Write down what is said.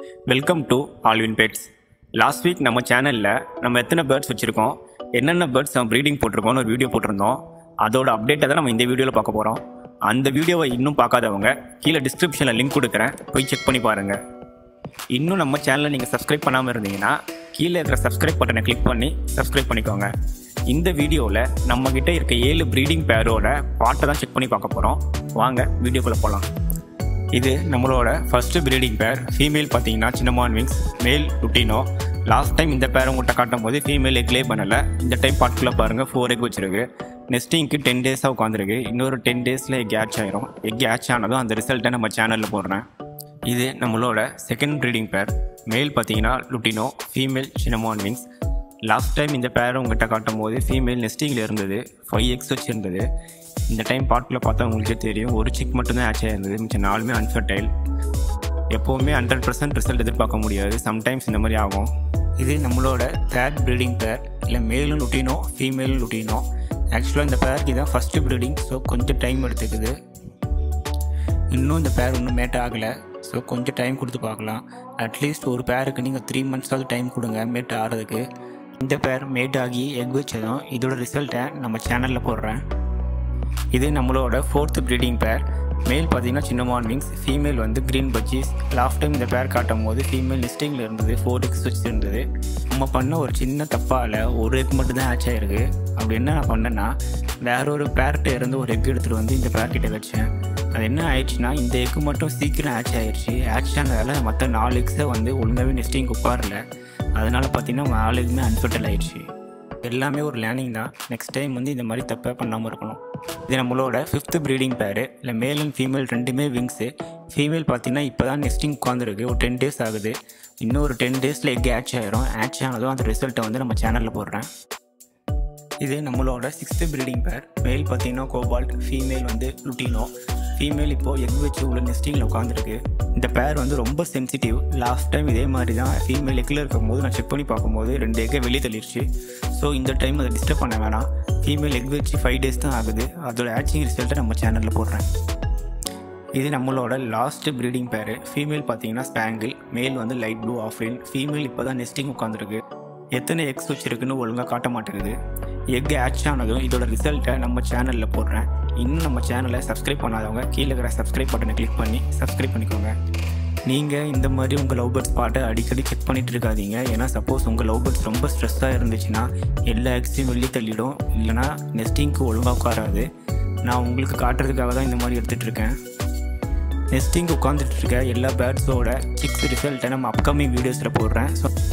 welcome to Alvin pets last week நம்ம சேனலில் நம்ம எத்தனை பேர்ட்ஸ் வச்சுருக்கோம் என்னென்ன பேர்ட்ஸ் நம்ம ப்ரீடிங் போட்டிருக்கோம்னு ஒரு வீடியோ போட்டிருந்தோம் அதோட அப்டேட்டை தான் நம்ம இந்த வீடியோவில் பார்க்க போகிறோம் அந்த வீடியோவை இன்னும் பார்க்காதவங்க கீழே டிஸ்கிரிப்ஷனில் லிங்க் கொடுக்குறேன் போய் செக் பண்ணி பாருங்கள் இன்னும் நம்ம சேனலை நீங்கள் சப்ஸ்கிரைப் பண்ணாமல் இருந்தீங்கன்னா கீழே இருக்கிற சப்ஸ்கிரைப் பட்டனை கிளிக் பண்ணி சப்ஸ்கிரைப் பண்ணிக்கோங்க இந்த வீடியோவில் நம்மக்கிட்ட இருக்க ஏழு ப்ரீடிங் பேரோட பாட்டை தான் செக் பண்ணி பார்க்க போகிறோம் வாங்க வீடியோக்குள்ளே போகலாம் இது நம்மளோட ஃபர்ஸ்ட் ப்ரீடிங் பேர் ஃபீமேல் பார்த்தீங்கன்னா cinnamon wings male lutino last time இந்த பேர் உங்கள்கிட்ட காட்டும் போது ஃபீமேல் எக்லே பண்ணலை இந்த டைம் பாட்டுக்குள்ளே பாருங்கள் ஃபோர் எக் வச்சிருக்கு நெஸ்டிங்க்கு டென் டேஸாக உட்காந்துருக்கு இன்னொரு டென் டேஸில் எக் ஹேட்ச் ஆயிரும் எக் ஹேட்ச் ஆனதும் அந்த ரிசல்ட்டை நம்ம சேனலில் போடுறேன் இது நம்மளோட செகண்ட் ப்ரீடிங் பேர் மேல் பார்த்தீங்கன்னா lutino female cinnamon wings last time இந்த பேரை உங்கள்கிட்ட காட்டும் போது ஃபீமேல் நெஸ்டிங்கில் இருந்தது ஃபைவ் எக்ஸ் வச்சுருந்தது இந்த டைம் பாட்டில் பார்த்தா உங்களுக்கே தெரியும் ஒரு சிக் மட்டும்தான் ஆச் ஆயிருந்தது மிச்சம் நாலுமே அன்ஃபர்டைல் எப்போவுமே ஹண்ட்ரட் பர்சன்ட் ரிசல்ட் எதிர்பார்க்க முடியாது சம்டைம்ஸ் இந்த மாதிரி ஆகும் இது நம்மளோட தேர்ட் ப்ரீடிங் பேர் இல்லை மேலும் லுட்டினோ ஃபீமேலும் லுட்டினோ ஆக்சுவலாக இந்த பேருக்கு இதான் ஃபஸ்ட்டு ப்ரீடிங் ஸோ கொஞ்சம் டைம் எடுத்துக்குது இன்னும் இந்த பேர் இன்னும் மேட் ஆகலை ஸோ கொஞ்சம் டைம் கொடுத்து பார்க்கலாம் அட்லீஸ்ட் ஒரு பேருக்கு நீங்கள் த்ரீ மந்த்ஸாவது டைம் கொடுங்க மேட் ஆகிறதுக்கு இந்த பேர் மேட் ஆகி எக் வச்சதும் இதோட ரிசல்ட்டை நம்ம சேனலில் போடுறேன் இது நம்மளோட ஃபோர்த்து ப்ரீடிங் பேர் மேல் பார்த்தீங்கன்னா சின்ன மார்னிங்ஸ் ஃபீமேல் வந்து க்ரீன் பஜ்ஜீஸ் லாஸ்ட் டைம் இந்த பேர் காட்டும் போது ஃபீமேல் லிஸ்டிங்கில் இருந்தது ஃபோர் எக்ஸ் வச்சுருந்தது நம்ம பண்ண ஒரு சின்ன தப்பால் ஒரு எக் மட்டும் தான் ஆச் ஆயிருக்கு அப்படி என்ன நான் பண்ணேன்னா வேற ஒரு பேர்கிட்ட இருந்து ஒரு எக் எடுத்துகிட்டு வந்து இந்த பேர்கிட்ட வச்சேன் அது என்ன ஆயிடுச்சுன்னா இந்த எக்கு மட்டும் சீக்கிரம் ஆச் ஆயிடுச்சு ஆச் ஆனதால மற்ற நாலு எக்ஸை வந்து ஒழுங்காகவே நெஸ்டிங் உட்காரல அதனால பார்த்தீங்கன்னா நாலு எக்குமே அன்ஃபர்டல் ஆயிடுச்சு எல்லாமே ஒரு லேர்னிங் தான் நெக்ஸ்ட் டைம் வந்து இந்த மாதிரி தப்பாக பண்ணாமல் இருக்கணும் இது நம்மளோட ஃபிஃப்த்து ப்ரீடிங் பேர் இல்லை மேல் அண்ட் ஃபீமேல் ரெண்டுமே விங்ஸு ஃபீமேல் பார்த்தீங்கன்னா இப்போ தான் நெஸ்டிங் உட்காந்துருக்கு ஒரு டென் டேஸ் ஆகுது இன்னும் ஒரு டென் டேஸில் எக் ஆச் ஆயிரும் ஆச் ஆனதும் அந்த ரிசல்ட்டை வந்து நம்ம சேனலில் போடுறேன் இது நம்மளோட சிக்ஸ்த்து ப்ரீடிங் பேர் மேல் பார்த்தீங்கன்னா கோபால்ட் ஃபீமேல் வந்து லுட்டினோ ஃபீமேல் இப்போது எக் வச்சு உள்ள நெஸ்டிங்கில் உட்காந்துருக்கு இந்த பேர் வந்து ரொம்ப சென்சிட்டிவ் லாஸ்ட் டைம் இதே மாதிரி தான் ஃபீமேல் எக்கில் இருக்கும்போது நான் செக் பண்ணி பார்க்கும்போது ரெண்டு எக்கை வெளியே தள்ளிடுச்சு ஸோ இந்த டைம் அதை டிஸ்டர்ப் பண்ண வேணாம் ஃபீமேல் எக் வச்சு ஃபைவ் டேஸ் தான் ஆகுது அதோட ஆச்சிங் ரிசல்ட்டை நம்ம சேனலில் போடுறேன் இது நம்மளோட லாஸ்ட் ப்ரீடிங் பேர் ஃபீமேல் பார்த்தீங்கன்னா ஸ்பேங்கிள் மேல் வந்து லைட் ப்ளூ ஆஃப்ரின் ஃபீமேல் இப்போ தான் நெஸ்டிங் உட்காந்துருக்கு எத்தனை எக்ஸ் வச்சுருக்குன்னு ஒழுங்காக காட்ட மாட்டேங்குது எக் ஆச் ஆனதும் இதோட ரிசல்ட்டை நம்ம சேனலில் போடுறேன் இன்னும் நம்ம சேனலை சப்ஸ்கிரைப் பண்ணாதவங்க கீழே இருக்கிற சப்ஸ்கிரைப் பட்டனை கிளிக் பண்ணி சப்ஸ்கிரைப் பண்ணிக்கோங்க நீங்கள் இந்த மாதிரி உங்கள் லவ் பேர்ட்ஸ் பாட்டை அடிக்கடி செக் பண்ணிட்டு இருக்காதீங்க ஏன்னா சப்போஸ் உங்கள் லவ் பேர்ட்ஸ் ரொம்ப ஸ்ட்ரெஸ்ஸாக இருந்துச்சுன்னா எல்லா எக்ஸையும் வெளியே தள்ளிடும் இல்லைனா நெஸ்டிங்க்கு ஒழுங்காக உட்காராது நான் உங்களுக்கு காட்டுறதுக்காக தான் இந்த மாதிரி எடுத்துகிட்டு இருக்கேன் நெஸ்டிங் உட்காந்துட்டு இருக்க எல்லா பேர்ட்ஸோட சிக்ஸ் ரிசல்ட்டை நம்ம அப்கமிங் வீடியோஸில் போடுறேன் ஸோ